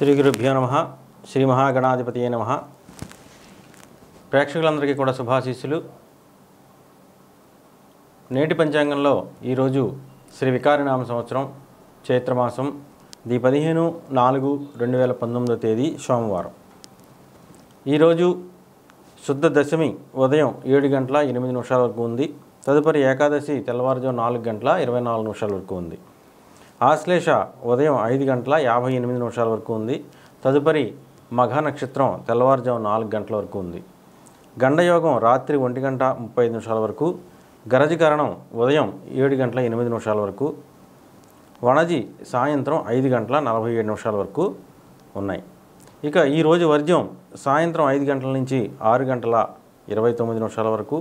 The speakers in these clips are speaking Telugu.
శ్రీ గురుభ్యో నమ శ్రీ మహాగణాధిపతియే నమ ప్రేక్షకులందరికీ కూడా శుభాశీస్సులు నేటి పంచాంగంలో ఈరోజు శ్రీ వికారినామ సంవత్సరం చైత్రమాసం ది పదిహేను నాలుగు రెండు వేల పంతొమ్మిదో తేదీ సోమవారం ఈరోజు శుద్ధ దశమి ఉదయం ఏడు గంటల ఎనిమిది నిమిషాల వరకు ఉంది తదుపరి ఏకాదశి తెల్లవారుజాము నాలుగు గంటల ఇరవై నాలుగు నిమిషాల వరకు ఉంది ఆశ్లేష ఉదయం ఐదు గంటల యాభై ఎనిమిది నిమిషాల వరకు ఉంది తదుపరి మఘ నక్షత్రం తెల్లవారుజాము నాలుగు గంటల వరకు ఉంది గండయోగం రాత్రి ఒంటి గంట ముప్పై ఐదు నిమిషాల వరకు గరజకరణం ఉదయం ఏడు గంటల ఎనిమిది నిమిషాల వరకు వణజి సాయంత్రం ఐదు గంటల నలభై ఏడు నిమిషాల వరకు ఉన్నాయి ఇక ఈరోజు వర్జ్యం సాయంత్రం ఐదు గంటల నుంచి ఆరు గంటల ఇరవై తొమ్మిది నిమిషాల వరకు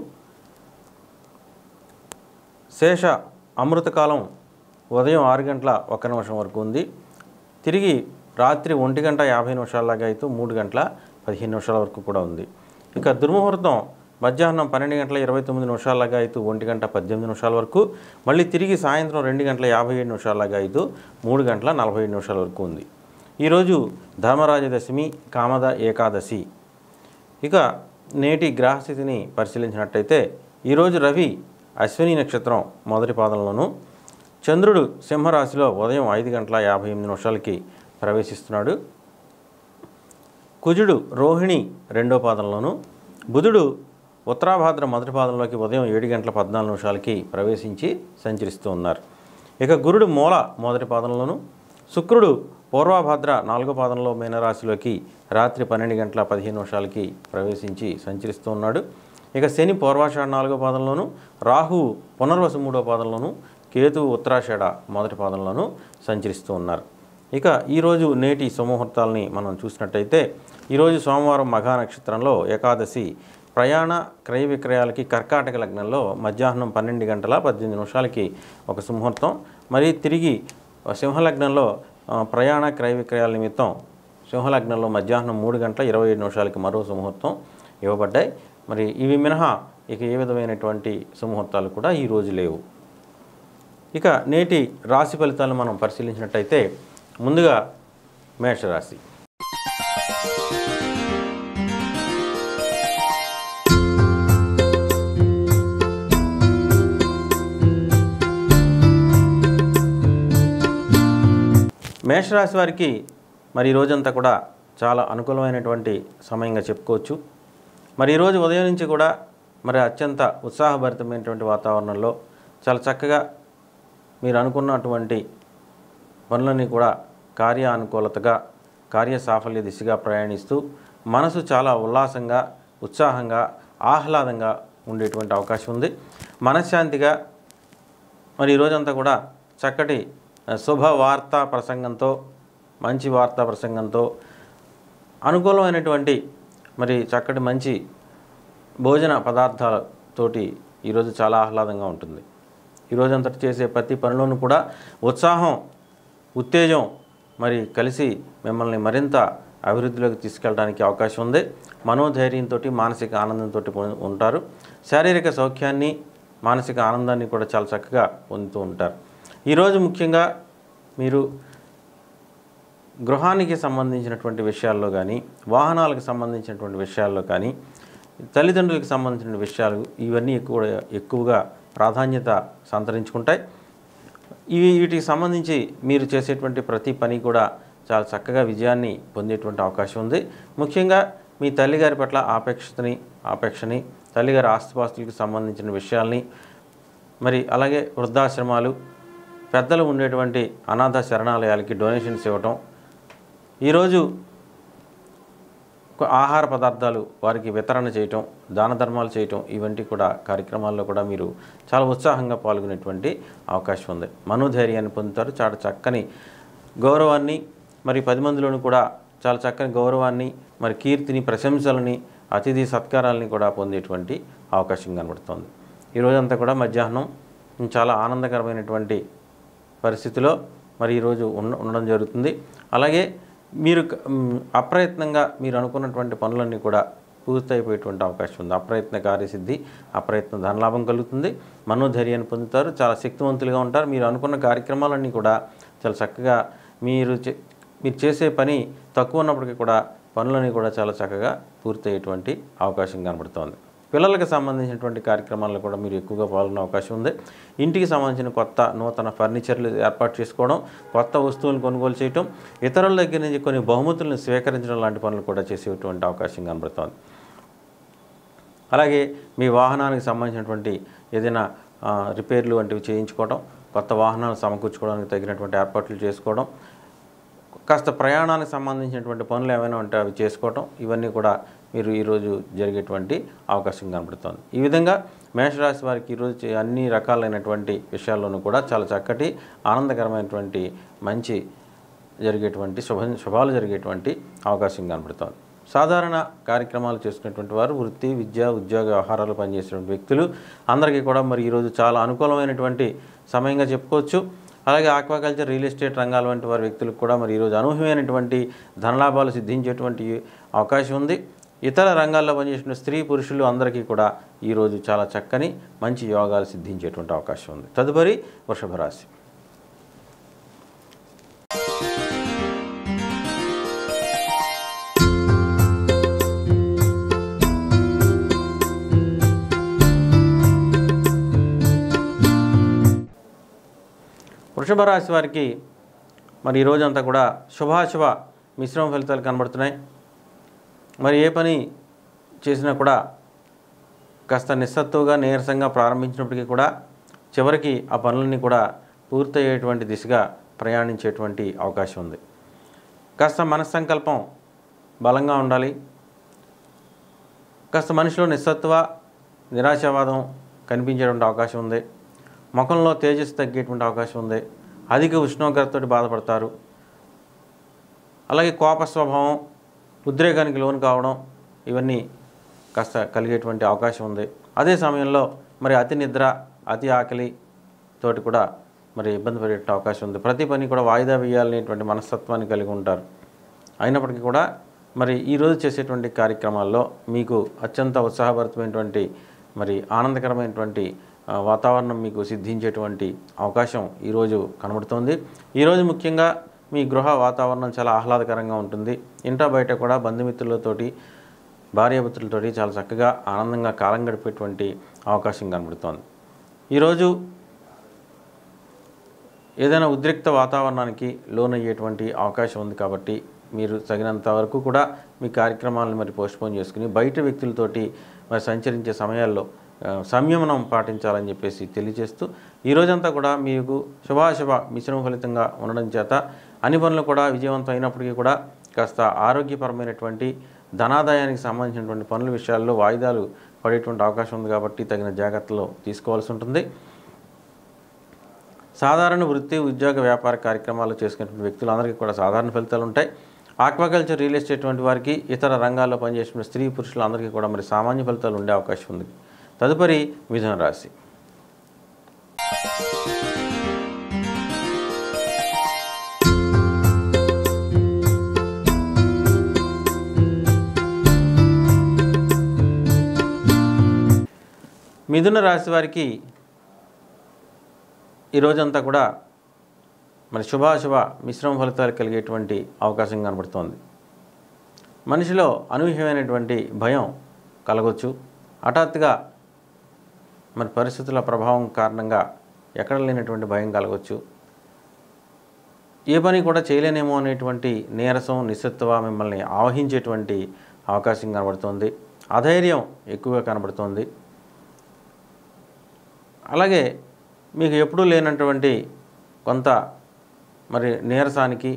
శేష అమృతకాలం ఉదయం ఆరు గంటల ఒక్క నిమిషం వరకు ఉంది తిరిగి రాత్రి ఒంటి గంట యాభై నిమిషాలలాగా అయితే మూడు గంటల పదిహేను నిమిషాల వరకు కూడా ఉంది ఇక దుర్ముహూర్తం మధ్యాహ్నం పన్నెండు గంటల ఇరవై తొమ్మిది నిమిషాలలాగా అయితే ఒంటి గంట పద్దెనిమిది నిమిషాల వరకు మళ్ళీ తిరిగి సాయంత్రం రెండు గంటల యాభై ఏడు నిమిషాలలాగా అయితే మూడు గంటల నలభై ఏడు నిమిషాల వరకు ఉంది ఈరోజు ధర్మరాజ దశమి కామద ఏకాదశి ఇక నేటి గ్రహస్థితిని పరిశీలించినట్టయితే ఈరోజు రవి అశ్విని నక్షత్రం మొదటి పాదంలోను చంద్రుడు సింహరాశిలో ఉదయం ఐదు గంటల యాభై ఎనిమిది నిమిషాలకి ప్రవేశిస్తున్నాడు కుజుడు రోహిణి రెండో పాదంలోను బుధుడు ఉత్తరాభాద్ర మొదటి పాదంలోకి ఉదయం ఏడు గంటల పద్నాలుగు నిమిషాలకి ప్రవేశించి సంచరిస్తూ ఉన్నారు ఇక గురుడు మూల మొదటి పాదంలోను శుక్రుడు పూర్వభాద్ర నాలుగో పాదంలో మీనరాశిలోకి రాత్రి పన్నెండు గంటల పదిహేను నిమిషాలకి ప్రవేశించి సంచరిస్తూ ఉన్నాడు ఇక శని పూర్వాషాఢ నాలుగో పాదంలోను రాహు పునర్వసు మూడో పాదంలోను కేతు ఉత్తరాషాఢ మొదటి పాదంలోను సంచరిస్తూ ఉన్నారు ఇక ఈరోజు నేటి సుముహూర్తాలని మనం చూసినట్టయితే ఈరోజు సోమవారం మఘా నక్షత్రంలో ఏకాదశి ప్రయాణ క్రయ విక్రయాలకి కర్కాటక లగ్నంలో మధ్యాహ్నం పన్నెండు గంటల పద్దెనిమిది నిమిషాలకి ఒక సుముహూర్తం మరి తిరిగి సింహలగ్నంలో ఆ, ప్రయాణ క్రయ విక్రయాల నిమిత్తం సింహలగ్నంలో మధ్యాహ్నం మూడు గంటల ఇరవై ఏడు నిమిషాలకి మరో సుముహూర్తం ఇవ్వబడ్డాయి మరి ఇవి మినహా ఇక ఏ విధమైనటువంటి సుముహూర్తాలు కూడా ఈ రోజు లేవు ఇక నేటి రాశి ఫలితాలను మనం పరిశీలించినట్టయితే ముందుగా మేషరాశి మేషరాశి వారికి మరి ఈ రోజంతా కూడా చాలా అనుకూలమైనటువంటి సమయంగా చెప్పుకోవచ్చు మరి ఈరోజు ఉదయం నుంచి కూడా మరి అత్యంత ఉత్సాహభరితమైనటువంటి వాతావరణంలో చాలా చక్కగా మీరు అనుకున్నటువంటి పనులన్నీ కూడా కార్యానుకూలతగా కార్య సాఫల్య దిశగా ప్రయాణిస్తూ మనసు చాలా ఉల్లాసంగా ఉత్సాహంగా ఆహ్లాదంగా ఉండేటువంటి అవకాశం ఉంది మనశ్శాంతిగా మరి ఈ రోజంతా కూడా చక్కటి ఆ, శుభ వార్తా ప్రసంగంతో మంచి వార్తా ప్రసంగంతో అనుకూలమైనటువంటి మరి చక్కటి మంచి భోజన పదార్థాలతోటి ఈరోజు చాలా ఆహ్లాదంగా ఉంటుంది ఈరోజంతటి చేసే ప్రతి పనిలోనూ కూడా ఉత్సాహం ఉత్తేజం మరి కలిసి మిమ్మల్ని మరింత అభివృద్ధిలోకి తీసుకెళ్ళడానికి అవకాశం ఉంది మనోధైర్యంతో మానసిక ఆనందంతో ఉంటారు శారీరక సౌఖ్యాన్ని మానసిక ఆనందాన్ని కూడా చాలా చక్కగా పొందుతూ ఉంటారు ఈరోజు ముఖ్యంగా మీరు గృహానికి సంబంధించినటువంటి విషయాల్లో కానీ వాహనాలకు సంబంధించినటువంటి విషయాల్లో కానీ తల్లిదండ్రులకు సంబంధించిన విషయాలు ఇవన్నీ ఎక్కువ ఎక్కువగా ప్రాధాన్యత సంతరించుకుంటాయి ఇవి వీటికి సంబంధించి మీరు చేసేటువంటి ప్రతి పని కూడా చాలా చక్కగా విజయాన్ని పొందేటువంటి అవకాశం ఉంది ముఖ్యంగా మీ తల్లిగారి పట్ల ఆపేక్షతని ఆపేక్షని తల్లిగారి ఆస్తిపాస్తులకు సంబంధించిన విషయాల్ని మరి అలాగే వృద్ధాశ్రమాలు పెద్దలు ఉండేటువంటి అనాథ శరణాలయాలకి డొనేషన్స్ ఇవ్వటం ఈరోజు ఒక ఆహార పదార్థాలు వారికి వితరణ చేయటం దాన ధర్మాలు చేయటం ఇవంటి కూడా కార్యక్రమాల్లో కూడా మీరు చాలా ఉత్సాహంగా పాల్గొనేటువంటి అవకాశం ఉంది మనోధైర్యాన్ని పొందుతారు చాలా చక్కని గౌరవాన్ని మరి పది మందిలోనూ కూడా చాలా చక్కని గౌరవాన్ని మరి కీర్తిని ప్రశంసలని అతిథి సత్కారాలని కూడా పొందేటువంటి అవకాశం కనబడుతుంది ఈ రోజంతా కూడా మధ్యాహ్నం చాలా ఆనందకరమైనటువంటి పరిస్థితిలో మరి ఈరోజు ఉన్న ఉండడం జరుగుతుంది అలాగే మీరు క- మ్, అప్రయత్నంగా మీరు అనుకున్నటువంటి పనులన్నీ కూడా పూర్తయిపోయేటువంటి అవకాశం ఉంది అప్రయత్న కార్యసిద్ధి అప్రయత్న ధనలాభం కలుగుతుంది మనోధైర్యాన్ని పొందుతారు చాలా శక్తివంతులుగా ఉంటారు మీరు అనుకున్న కార్యక్రమాలన్నీ కూడా చాలా చక్కగా మీరు చే- మీరు చేసే పని తక్కువ ఉన్నప్పటికీ కూడా పనులని కూడా చాలా చక్కగా పూర్తయ్యేటువంటి అవకాశం కనబడుతోంది పిల్లలకు సంబంధించినటువంటి కార్యక్రమాల్లో కూడా మీరు ఎక్కువగా పాల్గొనే అవకాశం ఉంది ఇంటికి సంబంధించిన కొత్త నూతన ఫర్నిచర్లు ఏర్పాటు చేసుకోవడం కొత్త వస్తువులను కొనుగోలు చేయటం ఇతరుల దగ్గర నుంచి కొన్ని బహుమతులను స్వీకరించడం లాంటి పనులు కూడా చేసేటువంటి అవకాశం కనబడుతోంది అలాగే మీ వాహనానికి సంబంధించినటువంటి ఏదైనా ఆ, రిపేర్లు వంటివి చేయించుకోవడం కొత్త వాహనాలు సమకూర్చుకోవడానికి తగినటువంటి ఏర్పాట్లు చేసుకోవడం కాస్త ప్రయాణానికి సంబంధించినటువంటి పనులు ఏమైనా ఉంటే అవి చేసుకోవటం ఇవన్నీ కూడా మీరు ఈరోజు జరిగేటువంటి అవకాశం కనబడుతోంది ఈ విధంగా మేషరాశి వారికి ఈరోజు చే- అన్ని రకాలైనటువంటి విషయాల్లోనూ కూడా చాలా చక్కటి ఆనందకరమైనటువంటి మంచి జరిగేటువంటి శుభ శుభాలు జరిగేటువంటి అవకాశం కనబడుతోంది సాధారణ కార్యక్రమాలు చేసుకునేటువంటి వారు వృత్తి విద్య ఉద్యోగ వ్యవహారాలు పనిచేసేటువంటి వ్యక్తులు అందరికీ కూడా మరి ఈరోజు చాలా అనుకూలమైనటువంటి సమయంగా చెప్పుకోవచ్చు అలాగే ఆక్వాకల్చర్ రియల్ ఎస్టేట్ రంగాల వంటి వారి వ్యక్తులకు కూడా మరి ఈరోజు అనూహ్యమైనటువంటి ధనలాభాలు సిద్ధించేటువంటి అవకాశం ఉంది ఇతర రంగాల్లో పనిచేసిన స్త్రీ పురుషులు అందరికీ కూడా ఈరోజు చాలా చక్కని మంచి యోగాలు సిద్ధించేటువంటి అవకాశం ఉంది తదుపరి వృషభ రాశి వృషభ రాశి వారికి మరి ఈ రోజంతా కూడా శుభాశుభ మిశ్రమ ఫలితాలు కనబడుతున్నాయి మరి ఏ పని చేసినా కూడా కాస్త నిస్సత్తుగా నీరసంగా ప్రారంభించినప్పటికీ కూడా చివరికి ఆ పనులన్నీ కూడా పూర్తయ్యేటువంటి దిశగా ప్రయాణించేటువంటి అవకాశం ఉంది కాస్త మనస్సంకల్పం బలంగా ఉండాలి కాస్త మనిషిలో నిస్సత్వ నిరాశావాదం కనిపించేటువంటి అవకాశం ఉంది ముఖంలో తేజస్సు తగ్గేటువంటి అవకాశం ఉంది అధిక ఉష్ణోగ్రతతో బాధపడతారు అలాగే కోప స్వభావం ఉద్రేకానికి లోను కావడం ఇవన్నీ కాస్త కలిగేటువంటి అవకాశం ఉంది అదే సమయంలో మరి అతి నిద్ర అతి ఆకలి తోటి కూడా మరి ఇబ్బంది పడే అవకాశం ఉంది ప్రతి పని కూడా వాయిదా వేయాలనేటువంటి మనస్తత్వాన్ని కలిగి ఉంటారు అయినప్పటికీ కూడా మరి ఈరోజు చేసేటువంటి కార్యక్రమాల్లో మీకు అత్యంత ఉత్సాహభరితమైనటువంటి మరి ఆనందకరమైనటువంటి ఆ, వాతావరణం మీకు సిద్ధించేటువంటి అవకాశం ఈరోజు కనబడుతోంది ఈరోజు ముఖ్యంగా మీ గృహ వాతావరణం చాలా ఆహ్లాదకరంగా ఉంటుంది ఇంటా బయట కూడా బంధుమిత్రులతోటి భార్యాపుత్రులతోటి చాలా చక్కగా ఆనందంగా కాలం గడిపేటువంటి అవకాశం కనబడుతోంది ఈరోజు ఏదైనా ఉద్రిక్త వాతావరణానికి లోనయ్యేటువంటి అవకాశం ఉంది కాబట్టి మీరు తగినంత వరకు కూడా మీ కార్యక్రమాలను మరి పోస్ట్పోన్ చేసుకుని బయట వ్యక్తులతోటి మరి సంచరించే సమయాల్లో ఆ, సంయమనం పాటించాలని చెప్పేసి తెలియజేస్తూ ఈ రోజంతా కూడా మీకు శుభాశుభ మిశ్రమ ఫలితంగా ఉండడం చేత అన్ని పనులు కూడా విజయవంతం అయినప్పటికీ కూడా కాస్త ఆరోగ్యపరమైనటువంటి ధనాదాయానికి సంబంధించినటువంటి పనుల విషయాల్లో వాయిదాలు పడేటువంటి అవకాశం ఉంది కాబట్టి తగిన జాగ్రత్తలు తీసుకోవాల్సి ఉంటుంది సాధారణ వృత్తి ఉద్యోగ వ్యాపార కార్యక్రమాలు చేసుకునేటువంటి వ్యక్తులందరికీ కూడా సాధారణ ఫలితాలు ఉంటాయి ఆక్వాకల్చర్ రియల్ ఎస్టేట్ వంటి వారికి ఇతర రంగాల్లో పనిచేసిన స్త్రీ పురుషులందరికీ కూడా మరి సామాన్య ఫలితాలు ఉండే అవకాశం ఉంది తదుపరి మిథున రాశి మిథున రాశి వారికి ఈ రోజంతా కూడా మరి శుభాశుభ మిశ్రమ ఫలితాలు కలిగేటువంటి అవకాశం కనబడుతోంది మనిషిలో అనూహ్యమైనటువంటి భయం కలగవచ్చు హఠాత్తుగా మరి పరిస్థితుల ప్రభావం కారణంగా ఎక్కడ లేనటువంటి భయం కలగవచ్చు ఏ పని కూడా చేయలేనేమో అనేటువంటి నీరసం నిస్సత్వ మిమ్మల్ని ఆవహించేటువంటి అవకాశం కనబడుతోంది అధైర్యం ఎక్కువగా కనబడుతోంది అలాగే మీకు ఎప్పుడూ లేనటువంటి కొంత మరి నీరసానికి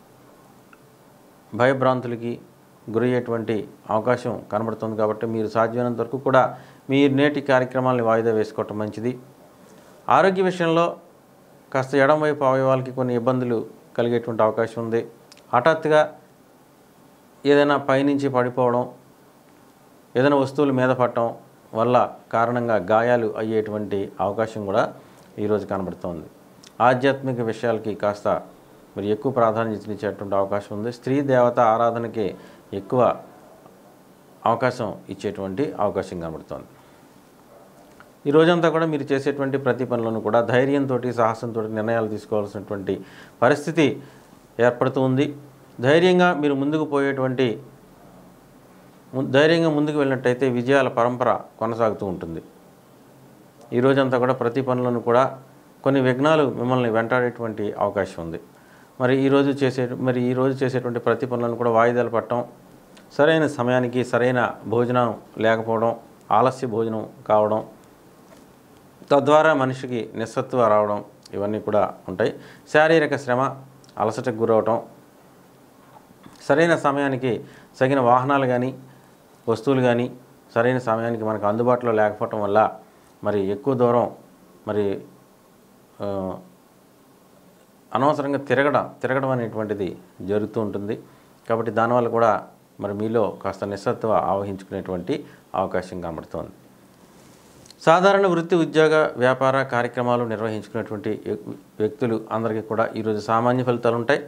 భయభ్రాంతులకి గురయ్యేటువంటి అవకాశం కనబడుతుంది కాబట్టి మీరు సాధ్యమైనంత వరకు కూడా మీ నేటి కార్యక్రమాలని వాయిదా వేసుకోవటం మంచిది ఆరోగ్య విషయంలో కాస్త ఎడం వైపు అవయవాలకి కొన్ని ఇబ్బందులు కలిగేటువంటి అవకాశం ఉంది హఠాత్తుగా ఏదైనా పైనుంచి పడిపోవడం ఏదైనా వస్తువుల మీద పడటం వల్ల కారణంగా గాయాలు అయ్యేటువంటి అవకాశం కూడా ఈరోజు కనబడుతోంది ఆధ్యాత్మిక విషయాలకి కాస్త మరి ఎక్కువ ప్రాధాన్యత ఇచ్చేటువంటి అవకాశం ఉంది స్త్రీ దేవత ఆరాధనకి ఎక్కువ అవకాశం ఇచ్చేటువంటి అవకాశం కనబడుతోంది ఈ రోజంతా కూడా మీరు చేసేటువంటి ప్రతి పనులను కూడా ధైర్యంతో సాహసంతో నిర్ణయాలు తీసుకోవాల్సినటువంటి పరిస్థితి ఏర్పడుతూ ఉంది ధైర్యంగా మీరు ముందుకు పోయేటువంటి ము- ధైర్యంగా ముందుకు వెళ్ళినట్టయితే విజయాల పరంపర కొనసాగుతూ ఉంటుంది ఈ రోజంతా కూడా ప్రతి పనులను కూడా కొన్ని విఘ్నాలు మిమ్మల్ని వెంటాడేటువంటి అవకాశం ఉంది మరి ఈరోజు చేసే మరి ఈరోజు చేసేటువంటి ప్రతి పనులను కూడా వాయిదాలు పట్టడం సరైన సమయానికి సరైన భోజనం లేకపోవడం ఆలస్య భోజనం కావడం తద్వారా మనిషికి నిస్సత్వ రావడం ఇవన్నీ కూడా ఉంటాయి శారీరక శ్రమ అలసటకు గురవటం సరైన సమయానికి తగిన వాహనాలు కానీ వస్తువులు కానీ సరైన సమయానికి మనకు అందుబాటులో లేకపోవటం వల్ల మరి ఎక్కువ దూరం మరి ఆ, అనవసరంగా తిరగడం తిరగడం అనేటువంటిది జరుగుతూ ఉంటుంది కాబట్టి దానివల్ల కూడా మరి మీలో కాస్త నిస్సత్వ ఆవహించుకునేటువంటి అవకాశం కనబడుతోంది సాధారణ వృత్తి ఉద్యోగ వ్యాపార కార్యక్రమాలు నిర్వహించుకునేటువంటి వ్యక్- వ్యక్తులు అందరికీ కూడా ఈరోజు సామాన్య ఫలితాలు ఉంటాయి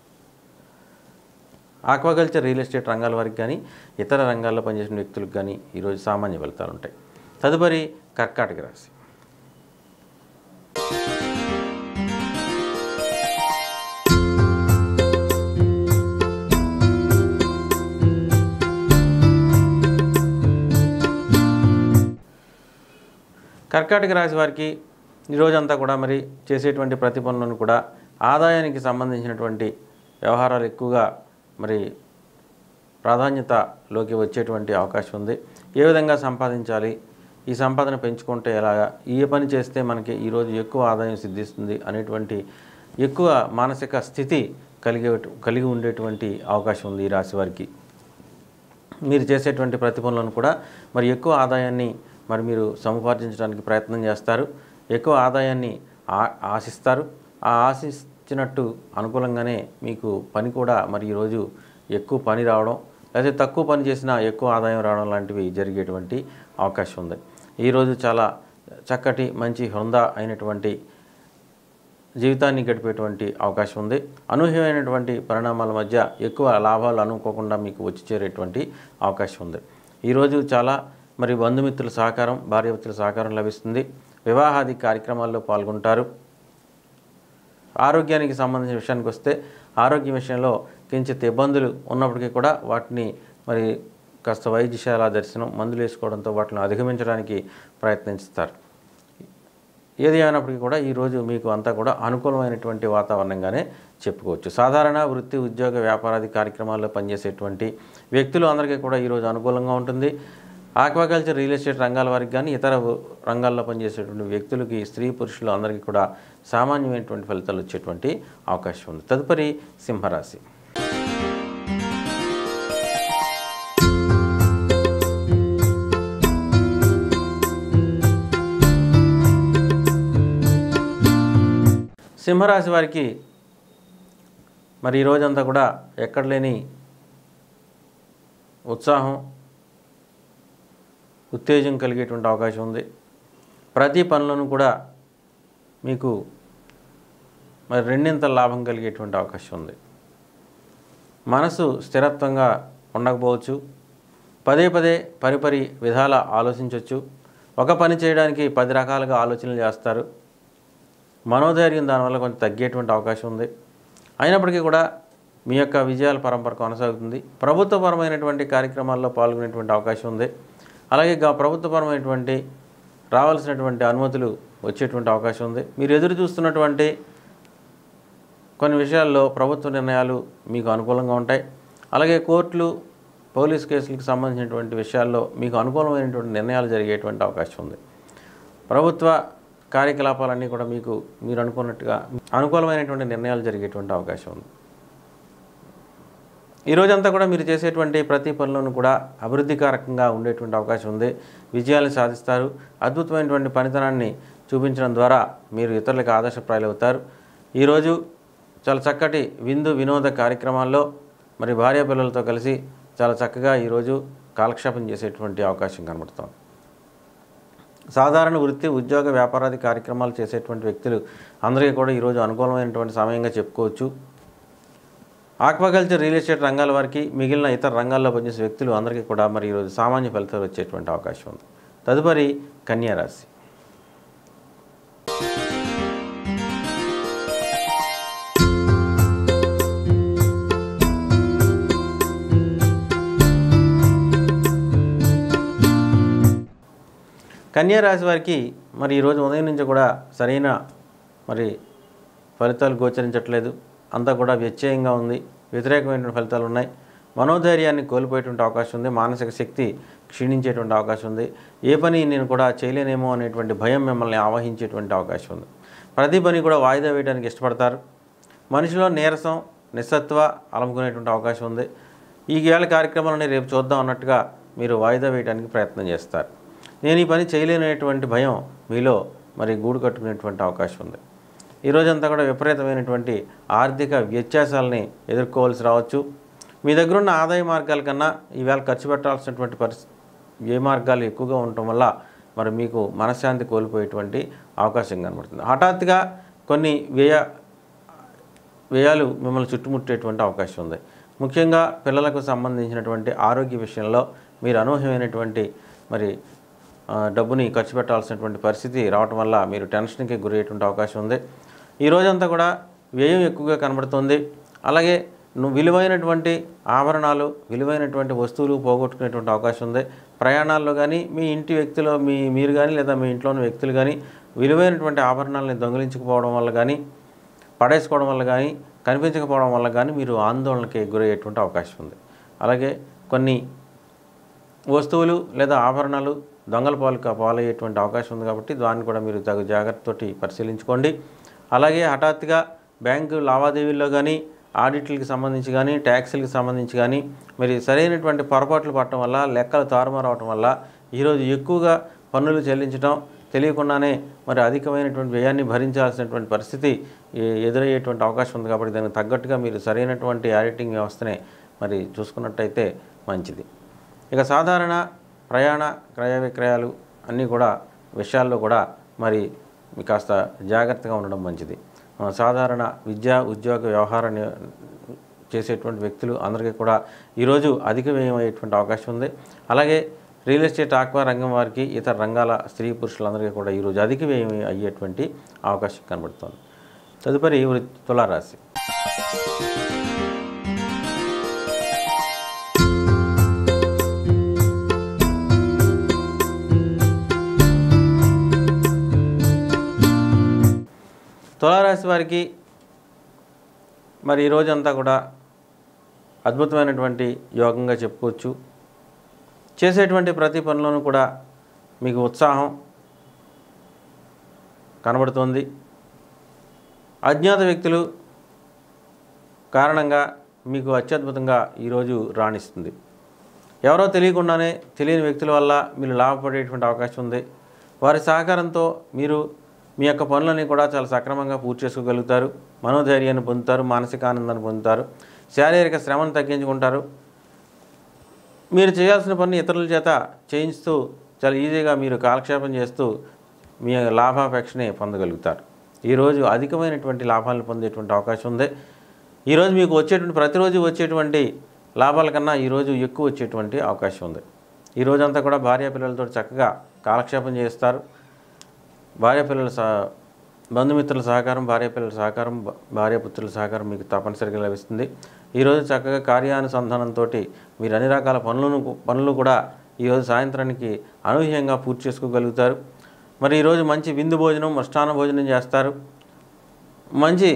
ఆక్వాకల్చర్ రియల్ ఎస్టేట్ రంగాల వారికి కానీ ఇతర రంగాల్లో పనిచేసిన వ్యక్తులకు కానీ ఈరోజు సామాన్య ఫలితాలు ఉంటాయి తదుపరి కర్కాటక రాశి కర్కాటక రాశి వారికి ఈరోజంతా కూడా మరి చేసేటువంటి ప్రతి పనులను కూడా ఆదాయానికి సంబంధించినటువంటి వ్యవహారాలు ఎక్కువగా మరి ప్రాధాన్యతలోకి వచ్చేటువంటి అవకాశం ఉంది ఏ విధంగా సంపాదించాలి ఈ సంపాదన పెంచుకుంటే ఎలాగా ఏ పని చేస్తే మనకి ఈరోజు ఎక్కువ ఆదాయం సిద్ధిస్తుంది అనేటువంటి ఎక్కువ మానసిక స్థితి కలిగే కలిగి ఉండేటువంటి అవకాశం ఉంది ఈ రాశి వారికి మీరు చేసేటువంటి ప్రతి పనులను కూడా మరి ఎక్కువ ఆదాయాన్ని మరి మీరు సముపార్జించడానికి ప్రయత్నం చేస్తారు ఎక్కువ ఆదాయాన్ని ఆ- ఆశిస్తారు ఆ ఆశించినట్టు అనుకూలంగానే మీకు పని కూడా మరి ఈరోజు ఎక్కువ పని రావడం లేకపోతే తక్కువ పని చేసినా ఎక్కువ ఆదాయం రావడం లాంటివి జరిగేటువంటి అవకాశం ఉంది ఈరోజు చాలా చక్కటి మంచి హుందా అయినటువంటి జీవితాన్ని గడిపేటువంటి అవకాశం ఉంది అనూహ్యమైనటువంటి పరిణామాల మధ్య ఎక్కువ లాభాలు అనుకోకుండా మీకు వచ్చి చేరేటువంటి అవకాశం ఉంది ఈరోజు చాలా మరి బంధుమిత్రుల సహకారం భార్యమిత్రుల సహకారం లభిస్తుంది వివాహాది కార్యక్రమాల్లో పాల్గొంటారు ఆరోగ్యానికి సంబంధించిన విషయానికి వస్తే ఆరోగ్య విషయంలో కించిత్ ఇబ్బందులు ఉన్నప్పటికీ కూడా వాటిని మరి కాస్త వైద్యశాల దర్శనం మందులు వేసుకోవడంతో వాటిని అధిగమించడానికి ప్రయత్నిస్తారు ఏది అయినప్పటికీ కూడా ఈరోజు మీకు అంతా కూడా అనుకూలమైనటువంటి వాతావరణంగానే చెప్పుకోవచ్చు సాధారణ వృత్తి ఉద్యోగ వ్యాపారాది కార్యక్రమాల్లో పనిచేసేటువంటి వ్యక్తులు అందరికీ కూడా ఈరోజు అనుకూలంగా ఉంటుంది ఆక్వాకల్చర్ రియల్ ఎస్టేట్ రంగాల వారికి కానీ ఇతర వ- రంగాల్లో పనిచేసేటువంటి వ్యక్తులకి స్త్రీ పురుషులు అందరికీ కూడా సామాన్యమైనటువంటి ఫలితాలు వచ్చేటువంటి అవకాశం ఉంది తదుపరి సింహరాశి సింహరాశి వారికి మరి ఈ రోజంతా కూడా ఎక్కడ లేని ఉత్సాహం ఉత్తేజం కలిగేటువంటి అవకాశం ఉంది ప్రతి పనులను కూడా మీకు మరి రెండింత లాభం కలిగేటువంటి అవకాశం ఉంది మనసు స్థిరత్వంగా ఉండకపోవచ్చు పదే పదే పరిపరి విధాల ఆలోచించవచ్చు ఒక పని చేయడానికి పది రకాలుగా ఆలోచనలు చేస్తారు మనోధైర్యం దానివల్ల కొంచెం తగ్గేటువంటి అవకాశం ఉంది అయినప్పటికీ కూడా మీ యొక్క విజయాల పరంపర కొనసాగుతుంది ప్రభుత్వపరమైనటువంటి కార్యక్రమాల్లో పాల్గొనేటువంటి అవకాశం ఉంది అలాగే గా ప్రభుత్వపరమైనటువంటి రావాల్సినటువంటి అనుమతులు వచ్చేటువంటి అవకాశం ఉంది మీరు ఎదురు చూస్తున్నటువంటి కొన్ని విషయాల్లో ప్రభుత్వ నిర్ణయాలు మీకు అనుకూలంగా ఉంటాయి అలాగే కోర్టులు పోలీస్ కేసులకు సంబంధించినటువంటి విషయాల్లో మీకు అనుకూలమైనటువంటి నిర్ణయాలు జరిగేటువంటి అవకాశం ఉంది ప్రభుత్వ కార్యకలాపాలన్నీ కూడా మీకు మీరు అనుకున్నట్టుగా అనుకూలమైనటువంటి నిర్ణయాలు జరిగేటువంటి అవకాశం ఉంది ఈ రోజంతా కూడా మీరు చేసేటువంటి ప్రతి పనులను కూడా అభివృద్ధికారకంగా ఉండేటువంటి అవకాశం ఉంది విజయాలు సాధిస్తారు అద్భుతమైనటువంటి పనితనాన్ని చూపించడం ద్వారా మీరు ఇతరులకు ఆదర్శప్రాయాలు అవుతారు ఈరోజు చాలా చక్కటి విందు వినోద కార్యక్రమాల్లో మరి భార్య పిల్లలతో కలిసి చాలా చక్కగా ఈరోజు కాలక్షేపం చేసేటువంటి అవకాశం కనబడుతోంది సాధారణ వృత్తి ఉద్యోగ వ్యాపారాది కార్యక్రమాలు చేసేటువంటి వ్యక్తులు అందరికీ కూడా ఈరోజు అనుకూలమైనటువంటి సమయంగా చెప్పుకోవచ్చు ఆక్వాకల్చర్ రియల్ ఎస్టేట్ రంగాల వారికి మిగిలిన ఇతర రంగాల్లో పనిచేసే వ్యక్తులు అందరికీ కూడా మరి ఈరోజు సామాన్య ఫలితాలు వచ్చేటువంటి అవకాశం ఉంది తదుపరి కన్యా రాశి కన్యా రాశి వారికి మరి ఈరోజు ఉదయం నుంచి కూడా సరైన మరి ఫలితాలు గోచరించట్లేదు అంతా కూడా వ్యత్యయంగా ఉంది వ్యతిరేకమైనటువంటి ఫలితాలు ఉన్నాయి మనోధైర్యాన్ని కోల్పోయేటువంటి అవకాశం ఉంది మానసిక శక్తి క్షీణించేటువంటి అవకాశం ఉంది ఏ పని నేను కూడా చేయలేనేమో అనేటువంటి భయం మిమ్మల్ని ఆవహించేటువంటి అవకాశం ఉంది ప్రతి పని కూడా వాయిదా వేయడానికి ఇష్టపడతారు మనిషిలో నీరసం నిస్సత్వ అలముకునేటువంటి అవకాశం ఉంది ఈ గేళ కార్యక్రమాలని రేపు చూద్దాం అన్నట్టుగా మీరు వాయిదా వేయడానికి ప్రయత్నం చేస్తారు నేను ఈ పని చేయలేనటువంటి భయం మీలో మరి గూడు కట్టుకునేటువంటి అవకాశం ఉంది ఈ రోజంతా కూడా విపరీతమైనటువంటి ఆర్థిక వ్యత్యాసాలని ఎదుర్కోవాల్సి రావచ్చు మీ దగ్గర ఉన్న ఆదాయ మార్గాల కన్నా ఈవేళ ఖర్చు పెట్టాల్సినటువంటి పరిస్థితి ఏ మార్గాలు ఎక్కువగా ఉండటం వల్ల మరి మీకు మనశ్శాంతి కోల్పోయేటువంటి అవకాశం కనబడుతుంది హఠాత్తుగా కొన్ని వ్యయ వ్యయాలు మిమ్మల్ని చుట్టుముట్టేటువంటి అవకాశం ఉంది ముఖ్యంగా పిల్లలకు సంబంధించినటువంటి ఆరోగ్య విషయంలో మీరు అనూహ్యమైనటువంటి మరి ఆ, డబ్బుని ఖర్చు పెట్టాల్సినటువంటి పరిస్థితి రావటం వల్ల మీరు టెన్షన్కి గురయ్యేటువంటి అవకాశం ఉంది ఈ రోజంతా కూడా వ్యయం ఎక్కువగా కనబడుతుంది అలాగే ను- విలువైనటువంటి ఆభరణాలు విలువైనటువంటి వస్తువులు పోగొట్టుకునేటువంటి అవకాశం ఉంది ప్రయాణాల్లో కానీ మీ ఇంటి వ్యక్తులు మీ మీరు కానీ లేదా మీ ఇంట్లోని వ్యక్తులు కానీ విలువైనటువంటి ఆభరణాలని దొంగిలించుకుపోవడం వల్ల కానీ పడేసుకోవడం వల్ల కానీ కనిపించకపోవడం వల్ల కానీ మీరు ఆందోళనకి గురయ్యేటువంటి అవకాశం ఉంది అలాగే కొన్ని వస్తువులు లేదా ఆభరణాలు దొంగల పాలు కా- పాలయ్యేటువంటి అవకాశం ఉంది కాబట్టి దాన్ని కూడా మీరు తగు జాగ్రత్తతోటి పరిశీలించుకోండి అలాగే హఠాత్తుగా బ్యాంకు లావాదేవీల్లో కానీ ఆడిట్లకి సంబంధించి కానీ ట్యాక్సులకి సంబంధించి కానీ మరి సరైనటువంటి పొరపాట్లు పడటం వల్ల లెక్కలు తారుమారు అవటం వల్ల ఈరోజు ఎక్కువగా పన్నులు చెల్లించడం తెలియకుండానే మరి అధికమైనటువంటి వ్యయాన్ని భరించాల్సినటువంటి పరిస్థితి ఎ- ఎదురయ్యేటువంటి అవకాశం ఉంది కాబట్టి దానికి తగ్గట్టుగా మీరు సరైనటువంటి ఆడిటింగ్ వ్యవస్థనే మరి చూసుకున్నట్టయితే మంచిది ఇక సాధారణ ప్రయాణ క్రయ విక్రయాలు అన్నీ కూడా విషయాల్లో కూడా మరి మీ కాస్త జాగ్రత్తగా ఉండడం మంచిది ఆ, సాధారణ విద్యా ఉద్యోగ వ్యవహార ని- చేసేటువంటి వ్యక్తులు అందరికీ కూడా ఈరోజు అధిక వ్యయం అయ్యేటువంటి అవకాశం ఉంది అలాగే రియల్ ఎస్టేట్ ఆక్వా రంగం వారికి ఇతర రంగాల స్త్రీ పురుషులందరికీ కూడా ఈరోజు అధిక వ్యయం అయ్యేటువంటి అవకాశం కనబడుతుంది తదుపరి వృ- తులారాశి తులారాశి వారికి మరి ఈ రోజంతా కూడా అద్భుతమైనటువంటి యోగంగా చెప్పుకోవచ్చు చేసేటువంటి ప్రతి పనిలోనూ కూడా మీకు ఉత్సాహం కనబడుతోంది అజ్ఞాత వ్యక్తులు కారణంగా మీకు అత్యద్భుతంగా ఈరోజు రాణిస్తుంది ఎవరో తెలియకుండానే తెలియని వ్యక్తుల వల్ల మీరు లాభపడేటువంటి అవకాశం ఉంది వారి సహకారంతో మీరు మీ యొక్క పనులని కూడా చాలా సక్రమంగా పూర్తి చేసుకోగలుగుతారు మనోధైర్యాన్ని పొందుతారు మానసిక ఆనందాన్ని పొందుతారు శారీరక శ్రమను తగ్గించుకుంటారు మీరు చేయాల్సిన పని ఇతరుల చేత చేయిస్తూ చాలా ఈజీగా మీరు కాలక్షేపం చేస్తూ మీ లాభాపేక్షని పొందగలుగుతారు ఈరోజు అధికమైనటువంటి లాభాలను పొందేటువంటి అవకాశం ఉంది ఈరోజు మీకు వచ్చేటువంటి ప్రతిరోజు వచ్చేటువంటి లాభాల కన్నా ఈరోజు ఎక్కువ వచ్చేటువంటి అవకాశం ఉంది ఈ రోజంతా కూడా భార్య పిల్లలతో చక్కగా కాలక్షేపం చేస్తారు భార్య పిల్లల సహ బంధుమిత్రుల సహకారం భార్య పిల్లల సహకారం భ- భార్య పుత్రుల సహకారం మీకు తప్పనిసరిగా లభిస్తుంది ఈరోజు చక్కగా కార్యానుసంధానంతో మీరు అన్ని రకాల పనులను పనులు కూడా ఈరోజు సాయంత్రానికి అనూహ్యంగా పూర్తి చేసుకోగలుగుతారు మరి ఈరోజు మంచి విందు భోజనం మృష్టాన్న భోజనం చేస్తారు మంచి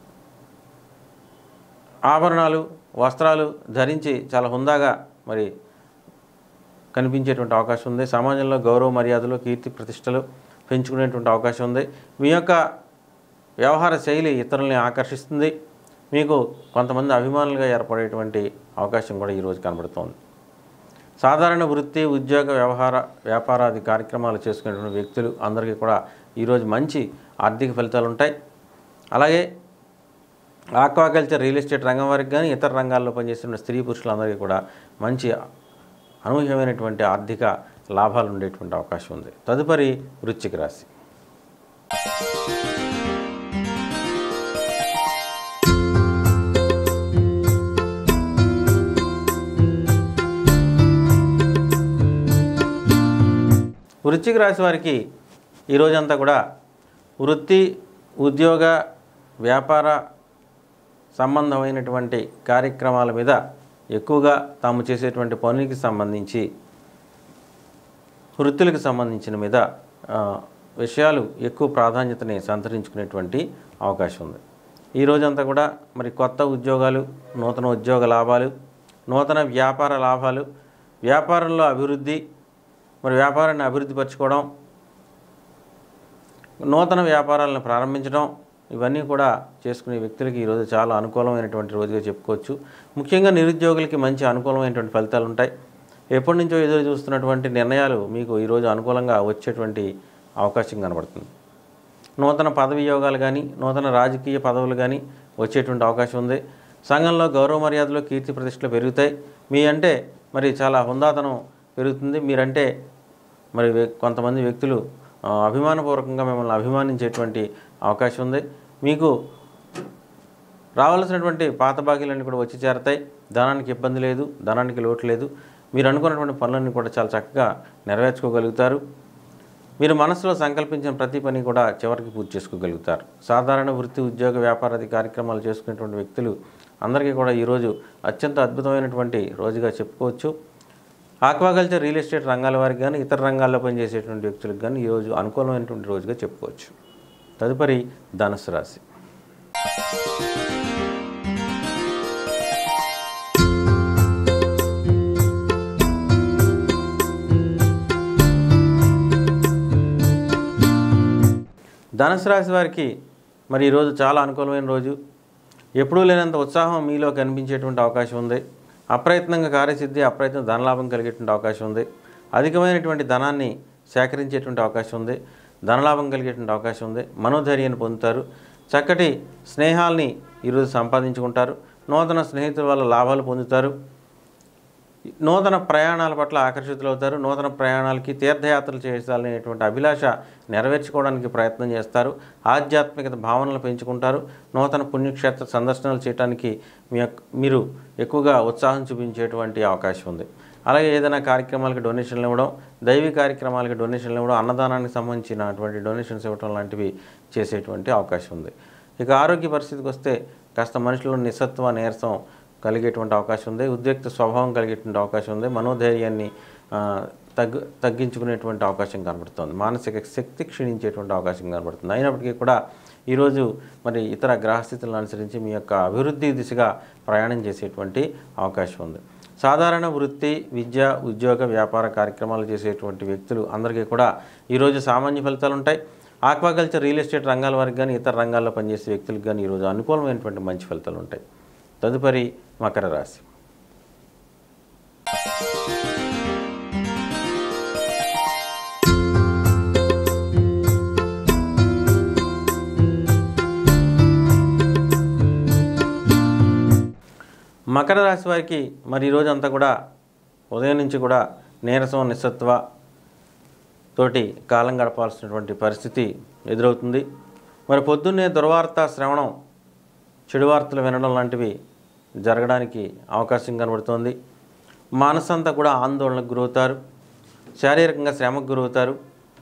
ఆభరణాలు వస్త్రాలు ధరించి చాలా హుందాగా మరి కనిపించేటువంటి అవకాశం ఉంది సమాజంలో గౌరవ మర్యాదలు కీర్తి ప్రతిష్టలు పెంచుకునేటువంటి అవకాశం ఉంది మీ యొక్క వ్యవహార శైలి ఇతరుల్ని ఆకర్షిస్తుంది మీకు కొంతమంది అభిమానులుగా ఏర్పడేటువంటి అవకాశం కూడా ఈరోజు కనబడుతోంది సాధారణ వృత్తి ఉద్యోగ వ్యవహార వ్యాపారాది కార్యక్రమాలు చేసుకునేటువంటి వ్యక్తులు అందరికీ కూడా ఈరోజు మంచి ఆర్థిక ఫలితాలు ఉంటాయి అలాగే ఆక్వాకల్చర్ రియల్ ఎస్టేట్ రంగం వారికి కానీ ఇతర రంగాల్లో పనిచేస్తున్న స్త్రీ పురుషులందరికీ కూడా మంచి అనూహ్యమైనటువంటి ఆర్థిక లాభాలు ఉండేటువంటి అవకాశం ఉంది తదుపరి వృశ్చిక రాశి వృశ్చిక రాశి వారికి ఈ రోజంతా కూడా వృత్తి ఉద్యోగ వ్యాపార సంబంధమైనటువంటి కార్యక్రమాల మీద ఎక్కువగా తాము చేసేటువంటి పనులకి సంబంధించి వృత్తులకు సంబంధించిన మీద ఆ, విషయాలు ఎక్కువ ప్రాధాన్యతని సంతరించుకునేటువంటి అవకాశం ఉంది ఈ రోజంతా కూడా మరి కొత్త ఉద్యోగాలు నూతన ఉద్యోగ లాభాలు నూతన వ్యాపార లాభాలు వ్యాపారంలో అభివృద్ధి మరి వ్యాపారాన్ని అభివృద్ధి పరచుకోవడం నూతన వ్యాపారాలను ప్రారంభించడం ఇవన్నీ కూడా చేసుకునే వ్యక్తులకి ఈరోజు చాలా అనుకూలమైనటువంటి రోజుగా చెప్పుకోవచ్చు ముఖ్యంగా నిరుద్యోగులకి మంచి అనుకూలమైనటువంటి ఫలితాలు ఉంటాయి ఎప్పటి నుంచో ఎదురు చూస్తున్నటువంటి నిర్ణయాలు మీకు ఈరోజు అనుకూలంగా వచ్చేటువంటి అవకాశం కనబడుతుంది నూతన పదవి యోగాలు కానీ నూతన రాజకీయ పదవులు కానీ వచ్చేటువంటి అవకాశం ఉంది సంఘంలో గౌరవ మర్యాదలు కీర్తి ప్రతిష్టలు పెరుగుతాయి మీ అంటే మరి చాలా హుందాతనం పెరుగుతుంది మీరంటే మరి వ్య- కొంతమంది వ్యక్తులు ఆ, అభిమానపూర్వకంగా మిమ్మల్ని అభిమానించేటువంటి అవకాశం ఉంది మీకు రావాల్సినటువంటి పాత బాకీలన్నీ కూడా వచ్చి చేరతాయి ధనానికి ఇబ్బంది లేదు ధనానికి లోటు లేదు మీరు అనుకున్నటువంటి పనులన్నీ కూడా చాలా చక్కగా నెరవేర్చుకోగలుగుతారు మీరు మనసులో సంకల్పించిన ప్రతి పని కూడా చివరికి పూర్తి చేసుకోగలుగుతారు సాధారణ వృత్తి ఉద్యోగ వ్యాపారాది కార్యక్రమాలు చేసుకునేటువంటి వ్యక్తులు అందరికీ కూడా ఈరోజు అత్యంత అద్భుతమైనటువంటి రోజుగా చెప్పుకోవచ్చు ఆక్వాకల్చర్ రియల్ ఎస్టేట్ రంగాల వారికి కానీ ఇతర రంగాల్లో పనిచేసేటువంటి వ్యక్తులకు కానీ ఈరోజు అనుకూలమైనటువంటి రోజుగా చెప్పుకోవచ్చు తదుపరి ధనుసు రాశి ధనుసు రాశి వారికి మరి ఈరోజు చాలా అనుకూలమైన రోజు ఎప్పుడూ లేనంత ఉత్సాహం మీలో కనిపించేటువంటి అవకాశం ఉంది అప్రయత్నంగా కార్యసిద్ధి అప్రయత్నం ధనలాభం కలిగేటువంటి అవకాశం ఉంది అధికమైనటువంటి ధనాన్ని సేకరించేటువంటి అవకాశం ఉంది ధనలాభం కలిగేటువంటి అవకాశం ఉంది మనోధైర్యాన్ని పొందుతారు చక్కటి స్నేహాల్ని ఈరోజు సంపాదించుకుంటారు నూతన స్నేహితుల వల్ల లాభాలు పొందుతారు నూతన ప్రయాణాల పట్ల ఆకర్షితులవుతారు నూతన ప్రయాణాలకి తీర్థయాత్రలు చేయాలనేటువంటి అభిలాష నెరవేర్చుకోవడానికి ప్రయత్నం చేస్తారు ఆధ్యాత్మికత భావనలు పెంచుకుంటారు నూతన పుణ్యక్షేత్ర సందర్శనలు చేయడానికి మీ యొక్క మీరు ఎక్కువగా ఉత్సాహం చూపించేటువంటి అవకాశం ఉంది అలాగే ఏదైనా కార్యక్రమాలకు డొనేషన్లు ఇవ్వడం దైవీ కార్యక్రమాలకి డొనేషన్లు ఇవ్వడం అన్నదానానికి సంబంధించినటువంటి డొనేషన్స్ ఇవ్వడం లాంటివి చేసేటువంటి అవకాశం ఉంది ఇక ఆరోగ్య పరిస్థితికి వస్తే కాస్త మనుషుల్లో నిస్సత్వ నీరసం కలిగేటువంటి అవకాశం ఉంది ఉద్రిక్త స్వభావం కలిగేటువంటి అవకాశం ఉంది మనోధైర్యాన్ని ఆ, తగ్గు తగ్గించుకునేటువంటి అవకాశం కనబడుతుంది మానసిక శక్తి క్షీణించేటువంటి అవకాశం కనబడుతుంది అయినప్పటికీ కూడా ఈరోజు మరి ఇతర గ్రహస్థితులను అనుసరించి మీ యొక్క అభివృద్ధి దిశగా ప్రయాణం చేసేటువంటి అవకాశం ఉంది సాధారణ వృత్తి విద్య ఉద్యోగ వ్యాపార కార్యక్రమాలు చేసేటువంటి వ్యక్తులు అందరికీ కూడా ఈరోజు సామాన్య ఫలితాలు ఉంటాయి ఆక్వాకల్చర్ రియల్ ఎస్టేట్ రంగాల వారికి కానీ ఇతర రంగాల్లో పనిచేసే వ్యక్తులకు కానీ ఈరోజు అనుకూలమైనటువంటి మంచి ఫలితాలు ఉంటాయి తదుపరి మకర రాశి మకర రాశి వారికి మరి ఈరోజు అంతా కూడా ఉదయం నుంచి కూడా నీరసం నిస్సత్వ తోటి కాలం గడపాల్సినటువంటి పరిస్థితి ఎదురవుతుంది మరి పొద్దున్నే దుర్వార్త శ్రవణం చెడు వార్తలు వినడం లాంటివి జరగడానికి అవకాశం కనబడుతోంది మనసంతా కూడా ఆందోళనకు గురవుతారు శారీరకంగా శ్రమకు గురవుతారు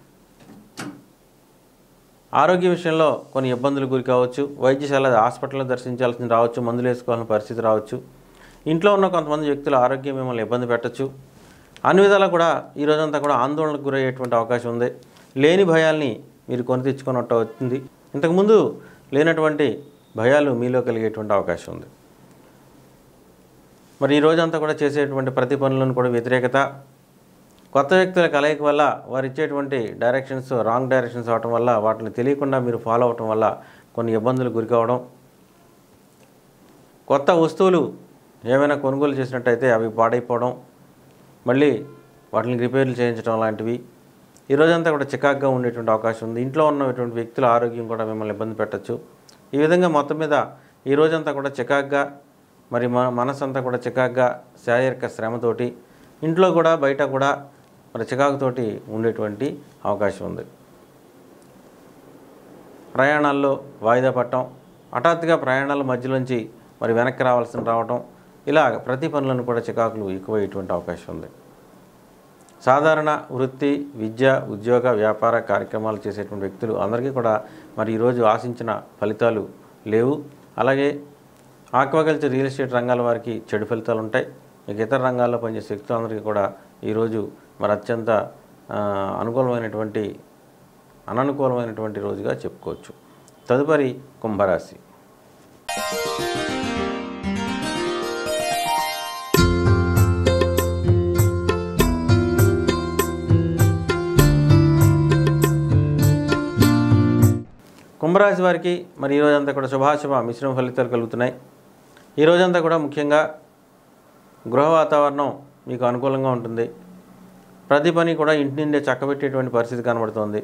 ఆరోగ్య విషయంలో కొన్ని ఇబ్బందులు గురి కావచ్చు వైద్యశాల హాస్పిటల్లో దర్శించాల్సి రావచ్చు మందులు వేసుకోవాల్సిన పరిస్థితి రావచ్చు ఇంట్లో ఉన్న కొంతమంది వ్యక్తుల ఆరోగ్యం మిమ్మల్ని ఇబ్బంది పెట్టచ్చు అన్ని విధాలా కూడా ఈ రోజంతా కూడా ఆందోళనకు గురయ్యేటువంటి అవకాశం ఉంది లేని భయాల్ని మీరు కొని తెచ్చుకున్నట్టు అవుతుంది ఇంతకుముందు లేనటువంటి భయాలు మీలో కలిగేటువంటి అవకాశం ఉంది మరి ఈ రోజంతా కూడా చేసేటువంటి ప్రతి పనులను కూడా వ్యతిరేకత కొత్త వ్యక్తుల కలయిక వల్ల వారు ఇచ్చేటువంటి డైరెక్షన్స్ రాంగ్ డైరెక్షన్స్ అవటం వల్ల వాటిని తెలియకుండా మీరు ఫాలో అవటం వల్ల కొన్ని ఇబ్బందులు గురి కావడం కొత్త వస్తువులు ఏమైనా కొనుగోలు చేసినట్టయితే అవి పాడైపోవడం మళ్ళీ వాటిని రిపేర్లు చేయించడం లాంటివి ఈ రోజంతా కూడా చికాగ్గా ఉండేటువంటి అవకాశం ఉంది ఇంట్లో ఉన్నటువంటి వ్యక్తుల ఆరోగ్యం కూడా మిమ్మల్ని ఇబ్బంది పెట్టచ్చు ఈ విధంగా మొత్తం మీద ఈ రోజంతా కూడా చికాగ్గా మరి మన మనసంతా కూడా చికాగ్గా శారీరక శ్రమతోటి ఇంట్లో కూడా బయట కూడా మరి చికాకుతోటి ఉండేటువంటి అవకాశం ఉంది ప్రయాణాల్లో వాయిదా పట్టడం హఠాత్తుగా ప్రయాణాల మధ్యలోంచి మరి వెనక్కి రావాల్సిన రావటం ఇలా ప్రతి పనులను కూడా చికాకులు ఎక్కువయ్యేటువంటి అవకాశం ఉంది సాధారణ వృత్తి విద్య ఉద్యోగ వ్యాపార కార్యక్రమాలు చేసేటువంటి వ్యక్తులు అందరికీ కూడా మరి ఈరోజు ఆశించిన ఫలితాలు లేవు అలాగే ఆక్వాకల్చర్ రియల్ ఎస్టేట్ రంగాల వారికి చెడు ఫలితాలు ఉంటాయి ఇక ఇతర రంగాల్లో పనిచేసే వ్యక్తులందరికీ కూడా ఈరోజు మరి అత్యంత ఆ, అనుకూలమైనటువంటి అననుకూలమైనటువంటి రోజుగా చెప్పుకోవచ్చు తదుపరి కుంభరాశి కుంభరాశి వారికి మరి ఈ రోజంతా కూడా శుభాశుభ మిశ్రమ ఫలితాలు కలుగుతున్నాయి ఈ రోజంతా కూడా ముఖ్యంగా గృహ వాతావరణం మీకు అనుకూలంగా ఉంటుంది ప్రతి పని కూడా ఇంటి నుండే చక్కబెట్టేటువంటి పరిస్థితి కనబడుతోంది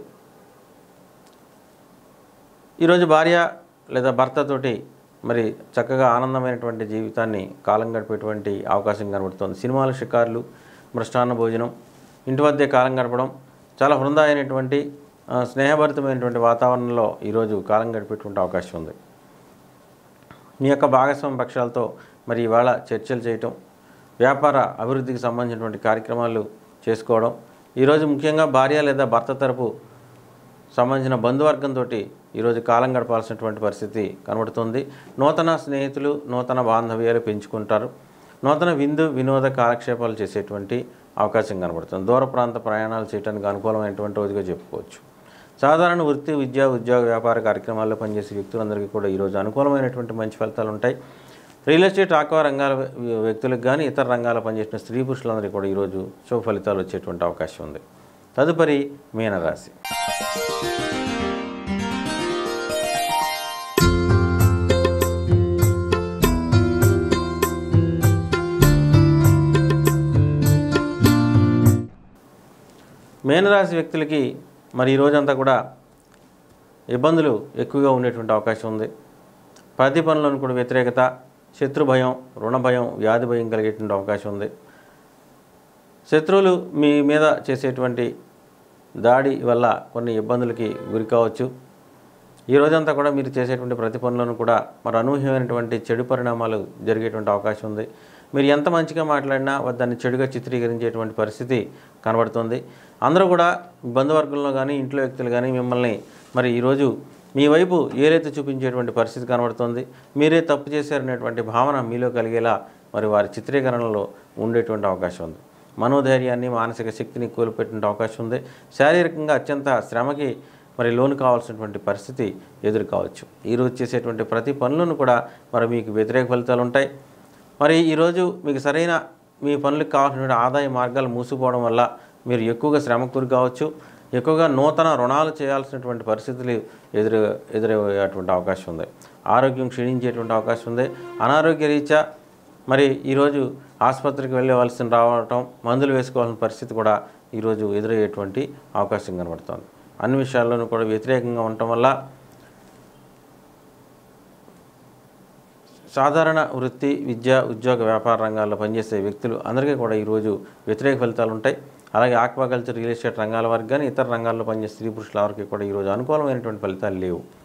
ఈరోజు భార్య లేదా భర్తతోటి మరి చక్కగా ఆనందమైనటువంటి జీవితాన్ని కాలం గడిపేటువంటి అవకాశం కనబడుతోంది సినిమాలు షికార్లు మృష్టాన్న భోజనం ఇంటి వద్దే కాలం గడపడం చాలా హృందా అయినటువంటి ఆ, స్నేహభరితమైనటువంటి వాతావరణంలో ఈరోజు కాలం గడిపేటువంటి అవకాశం ఉంది మీ యొక్క భాగస్వామి పక్షాలతో మరి ఇవాళ చర్చలు చేయటం వ్యాపార అభివృద్ధికి సంబంధించినటువంటి కార్యక్రమాలు చేసుకోవడం ఈరోజు ముఖ్యంగా భార్య లేదా భర్త తరపు సంబంధించిన బంధువర్గంతో ఈరోజు కాలం గడపాల్సినటువంటి పరిస్థితి కనబడుతుంది నూతన స్నేహితులు నూతన బాంధవ్యాలు పెంచుకుంటారు నూతన విందు వినోద కాలక్షేపాలు చేసేటువంటి అవకాశం కనబడుతుంది దూర ప్రాంత ప్రయాణాలు చేయడానికి అనుకూలమైనటువంటి రోజుగా చెప్పుకోవచ్చు సాధారణ వృత్తి విద్య ఉద్యోగ వ్యాపార కార్యక్రమాల్లో పనిచేసే వ్యక్తులందరికీ కూడా ఈరోజు అనుకూలమైనటువంటి మంచి ఫలితాలు ఉంటాయి రియల్ ఎస్టేట్ ఆక్వా రంగాల వ్య- వ్యక్తులకు కానీ ఇతర రంగాల్లో పనిచేసిన స్త్రీ పురుషులందరికీ కూడా ఈరోజు శుభ ఫలితాలు వచ్చేటువంటి అవకాశం ఉంది తదుపరి మీనరాశి మీనరాశి వ్యక్తులకి మరి ఈ రోజంతా కూడా ఇబ్బందులు ఎక్కువగా ఉండేటువంటి అవకాశం ఉంది ప్రతి పనులను కూడా వ్యతిరేకత శత్రు భయం రుణ భయం వ్యాధి భయం కలిగేటువంటి అవకాశం ఉంది శత్రువులు మీ మీద చేసేటువంటి దాడి వల్ల కొన్ని ఇబ్బందులకి గురి కావచ్చు ఈ రోజంతా కూడా మీరు చేసేటువంటి ప్రతి పనులను కూడా మరి అనూహ్యమైనటువంటి చెడు పరిణామాలు జరిగేటువంటి అవకాశం ఉంది మీరు ఎంత మంచిగా మాట్లాడినా వారు దాన్ని చెడుగా చిత్రీకరించేటువంటి పరిస్థితి కనబడుతుంది అందరూ కూడా బంధువర్గంలో కానీ ఇంట్లో వ్యక్తులు కానీ మిమ్మల్ని మరి ఈరోజు మీ వైపు ఏలైతే చూపించేటువంటి పరిస్థితి కనబడుతుంది మీరే తప్పు చేశారనేటువంటి భావన మీలో కలిగేలా మరి వారి చిత్రీకరణలో ఉండేటువంటి అవకాశం ఉంది మనోధైర్యాన్ని మానసిక శక్తిని కోల్పోయేటువంటి అవకాశం ఉంది శారీరకంగా అత్యంత శ్రమకి మరి లోను కావాల్సినటువంటి పరిస్థితి ఎదురు కావచ్చు ఈరోజు చేసేటువంటి ప్రతి పనులను కూడా మరి మీకు వ్యతిరేక ఫలితాలు ఉంటాయి మరి ఈరోజు మీకు సరైన మీ పనులకు కావాల్సినటువంటి ఆదాయ మార్గాలు మూసుకుపోవడం వల్ల మీరు ఎక్కువగా శ్రమకు గురి కావచ్చు ఎక్కువగా నూతన రుణాలు చేయాల్సినటువంటి పరిస్థితులు ఎదురు ఎదురయ్యేటువంటి అవకాశం ఉంది ఆరోగ్యం క్షీణించేటువంటి అవకాశం ఉంది అనారోగ్య రీత్యా మరి ఈరోజు ఆసుపత్రికి వెళ్ళవలసిన రావటం మందులు వేసుకోవాల్సిన పరిస్థితి కూడా ఈరోజు ఎదురయ్యేటువంటి అవకాశం కనబడుతోంది అన్ని విషయాల్లోనూ కూడా వ్యతిరేకంగా ఉండటం వల్ల సాధారణ వృత్తి విద్య ఉద్యోగ వ్యాపార రంగాల్లో పనిచేసే వ్యక్తులు అందరికీ కూడా ఈరోజు వ్యతిరేక ఫలితాలు ఉంటాయి అలాగే ఆక్వాకల్చర్ రియల్ ఎస్టేట్ రంగాల వారికి కానీ ఇతర రంగాల్లో పనిచేసే స్త్రీ పురుషుల వారికి కూడా ఈరోజు అనుకూలమైనటువంటి ఫలితాలు లేవు